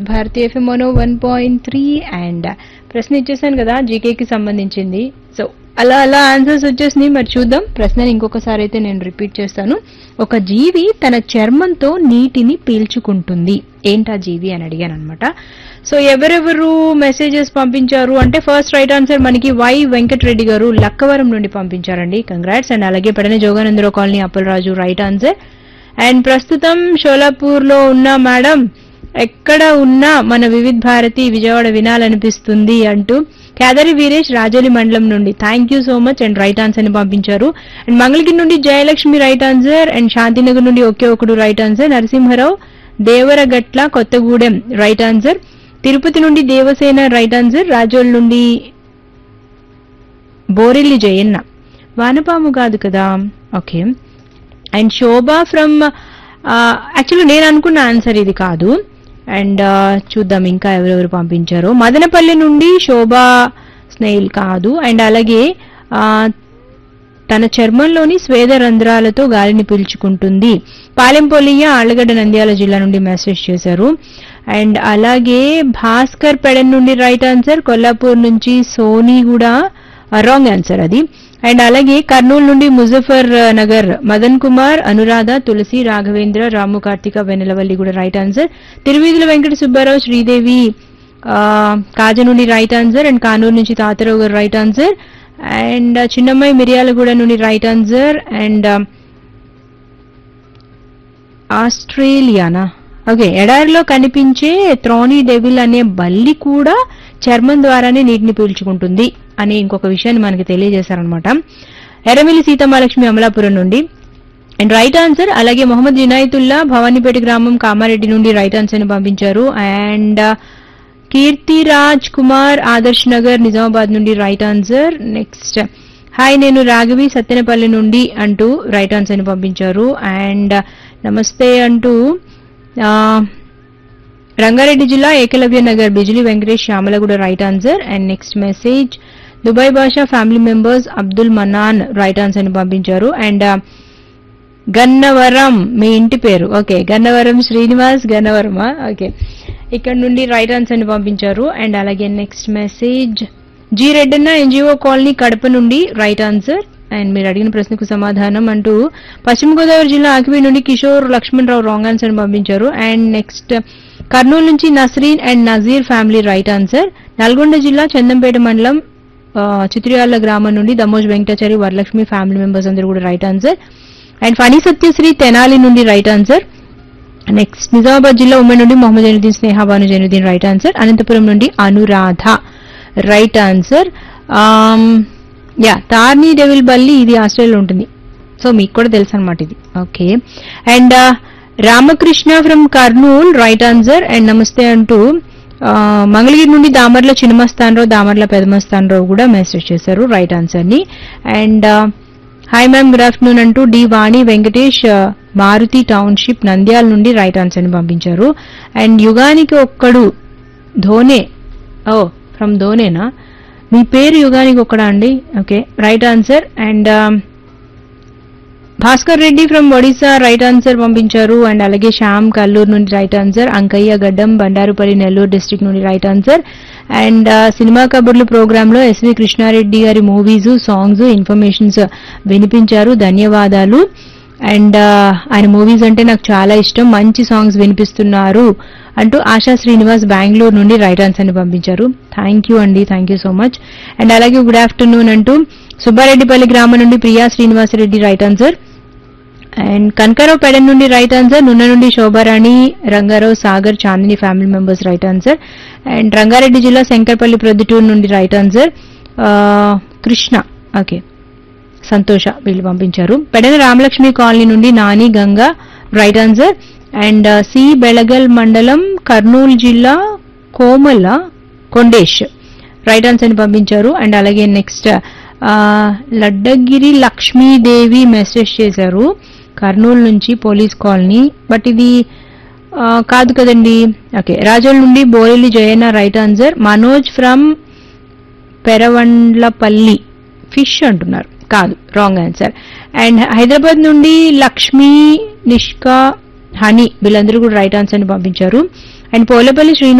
Bharatiya FM mono one point three and ప్రశ్న ఇచ్చేసాను కదా జీకేకి సంబంధించింది సో అలా అలా ఆన్సర్స్ వచ్చేసినాయి మరి చూద్దాం ప్రశ్నని ఇంకొకసారి అయితే నేను రిపీట్ చేస్తాను ఒక జీవి తన చర్మంతో నీటిని పీల్చుకుంటుంది ఏంటా జీవి అని అడిగాను అనమాట సో ఎవరెవరు మెసేజెస్ పంపించారు అంటే ఫస్ట్ రైట్ ఆన్సర్ మనకి వై వెంకటరెడ్డి గారు లక్కవరం నుండి పంపించారండి కంగ్రాట్స్ అండ్ అలాగే Pedana Joganandarao colony Appalaraju right answer and ప్రస్తుతం షోలాపూర్ లో ఉన్న మేడం ఎక్కడ ఉన్నా మన వివిధ్ భారతి విజయవాడ వినాలనిపిస్తుంది అంటూ కేదరి వీరేష్ రాజోలి మండలం నుండి thank you so much and right answer ని పంపించారు అండ్ మంగళగిరి నుండి Jayalakshmi right answer and Shantinagar నుండి ఒకే ఒకడు right answer Narasimharao Devaragatla Kothagudem right answer Tirupati నుండి దేవసేన రైట్ ఆన్సర్ రాజోల్ నుండి బోరెల్లి జయన్న వానపాము కాదు కదా okay and Shobha from actually నేను అనుకున్న ఆన్సర్ ఇది కాదు అండ్ చూద్దాం ఇంకా ఎవరెవరు పంపించారో మదనపల్లి నుండి శోభా స్నేహిల్ కాదు అండ్ అలాగే ఆ, తన చర్మంలోని స్వేద రంధ్రాలతో గాలిని పీల్చుకుంటుంది పాలెంపొలియ ఆళ్లగడ్డ నంద్యాల జిల్లా నుండి మెసేజ్ చేశారు అండ్ అలాగే భాస్కర్ పెడన్ నుండి రైట్ ఆన్సర్ కొల్లాపూర్ నుంచి సోనీ కూడా రాంగ్ ఆన్సర్ అది అండ్ అలాగే కర్నూలు నుండి ముజఫర్ నగర్ మదన్ కుమార్ అనురాధ తులసి రాఘవేంద్ర రాము కార్తిక వెన్నెలవల్లి కూడా రైట్ ఆన్సర్ తిరువీధుల వెంకట సుబ్బారావు శ్రీదేవి ఆ, కాజ నుండి రైట్ ఆన్సర్ అండ్ కానూరు నుంచి తాతారావు గారు right answer and Chinnammayi Miryalaguda నుండి రైట్ ఆన్సర్ అండ్ ఆస్ట్రేలియానా ఓకే ఎడారిలో కనిపించే త్రోనీ డెవిల్ అనే బల్లి కూడా చర్మం ద్వారానే నీటిని పీల్చుకుంటుంది అనే ఇంకొక విషయాన్ని మనకి తెలియజేశారనమాట ఎర్రమిల్లి సీతమాలక్ష్మి అమలాపురం నుండి అండ్ రైట్ ఆన్సర్ అలాగే మొహమ్మద్ వినాయతుల్లా భవానీపేట గ్రామం కామారెడ్డి నుండి రైట్ ఆన్సర్ ని పంపించారు అండ్ కీర్తిరాజ్ కుమార్ ఆదర్శ్ నగర్ నిజామాబాద్ నుండి రైట్ ఆన్సర్ నెక్స్ట్ హాయ్ నేను రాఘవి సత్తెనపల్లి నుండి అంటూ రైట్ ఆన్సర్ ని పంపించారు అండ్ నమస్తే అంటూ ఆ, రంగారెడ్డి జిల్లా ఏకలవ్య నగర్ బిజిలీ వెంకటేష్ శ్యామల కూడా right answer and next message Dubai Basha family members Abdul Manan right answer ని పంపించారు అండ్ గన్నవరం మీ ఇంటి పేరు ఓకే గన్నవరం శ్రీనివాస్ గన్నవరమా ఓకే ఇక్కడ నుండి రైట్ ఆన్సర్ ని పంపించారు అండ్ అలాగే next message G Reddanna NGO colony Kadapa నుండి రైట్ ఆన్సర్ అండ్ మీరు అడిగిన ప్రశ్నకు సమాధానం అంటూ పశ్చిమ గోదావరి జిల్లా ఆకివీ నుండి కిషోర్ లక్ష్మణ్ రావు రాంగ్ ఆన్సర్ ని పంపించారు అండ్ నెక్స్ట్ కర్నూలు నుంచి Nasreen and Nazeer family right answer Nalgonda జిల్లా చందంపేట మండలం ఆ, చిత్రియాల గ్రామం నుండి దమోజ్ వెంకటాచారి వరలక్ష్మి ఫ్యామిలీ మెంబర్స్ అందరూ కూడా right answer and Phani Satyasri Tenali నుండి రైట్ ఆన్సర్ నెక్స్ట్ నిజామాబాద్ జిల్లా ఉమ్మడి నుండి మొహమ్మద్ జైనుద్దీన్ స్నేహాబాను జైనుద్దీన్ రైట్ ఆన్సర్ అనంతపురం నుండి Anuradha right answer yeah thorny devil బల్లి ఇది ఆస్ట్రేలియాలో ఉంటుంది సో మీకు కూడా తెలుసు అనమాట ఇది okay and Ramakrishna from Kurnool right answer and నమస్తే అంటూ ఆ, మంగళగిరి నుండి దామర్ల చిన్నమస్తానరావు దామర్ల పెదమస్తానరావు కూడా మెసేజ్ చేశారు రైట్ ఆన్సర్ ని and hi ma'am good afternoon అంటూ డి వాణి వెంకటేష్ ఆ, మారుతి టౌన్షిప్ నంద్యాల నుండి రైట్ ఆన్సర్ ని పంపించారు అండ్ యుగానికి ఒక్కడు ధోనే ఓ ఫ్రమ్ ధోనేనా మీ పేరు యుగానికి ఒక్కడా అండి okay right answer and Bhaskar Reddy from Odisha right answer పంపించారు అండ్ అలాగే శ్యామ్ కల్లూరు నుండి right answer Ankaiah Gaddam Bandarupalli Nellore district నుండి రైట్ ఆన్సర్ అండ్ సినిమా కబుర్లు ప్రోగ్రామ్ లో ఎస్వి కృష్ణారెడ్డి గారి మూవీస్ సాంగ్స్ ఇన్ఫర్మేషన్స్ వినిపించారు ధన్యవాదాలు అండ్ ఆయన మూవీస్ అంటే నాకు చాలా ఇష్టం మంచి సాంగ్స్ వినిపిస్తున్నారు అంటూ ఆశా శ్రీనివాస్ బెంగళూరు నుండి రైట్ ఆన్సర్ ని పంపించారు థ్యాంక్ యూ అండి thank you so much and అలాగే గుడ్ ఆఫ్టర్నూన్ అంటూ సుబ్బారెడ్డిపల్లి గ్రామం నుండి Priya Srinivasareddy right answer and Kanakarao Pedana నుండి రైట్ ఆన్సర్ నున్న నుండి Shobharani Rangarao Sagar Chandini family members right answer and Rangareddy జిల్లా శంకర్పల్లి ప్రొద్దుటూరు నుండి రైట్ ఆన్సర్ కృష్ణ ఓకే సంతోష వీళ్ళు పంపించారు పెడన రామలక్ష్మి కాలనీ నుండి Nani Ganga right answer and C Belagal మండలం కర్నూలు జిల్లా కోమల కొండేష్ రైట్ ఆన్సర్ ని పంపించారు అండ్ అలాగే నెక్స్ట్ లడ్డగిరి లక్ష్మీదేవి మెసేజ్ చేశారు కర్నూలు నుంచి పోలీస్ కాలనీ బట్ ఇది ఆ, కాదు కదండి ఓకే రాజోల్ నుండి Borelli Jayanna right answer Manoj from Peravandlapalli fish అంటున్నారు కాదు రాంగ్ ఆన్సర్ అండ్ హైదరాబాద్ నుండి లక్ష్మీ నిష్కా హనీ వీళ్ళందరూ కూడా రైట్ ఆన్సర్ ని పంపించారు అండ్ పోలపల్లి శ్రీను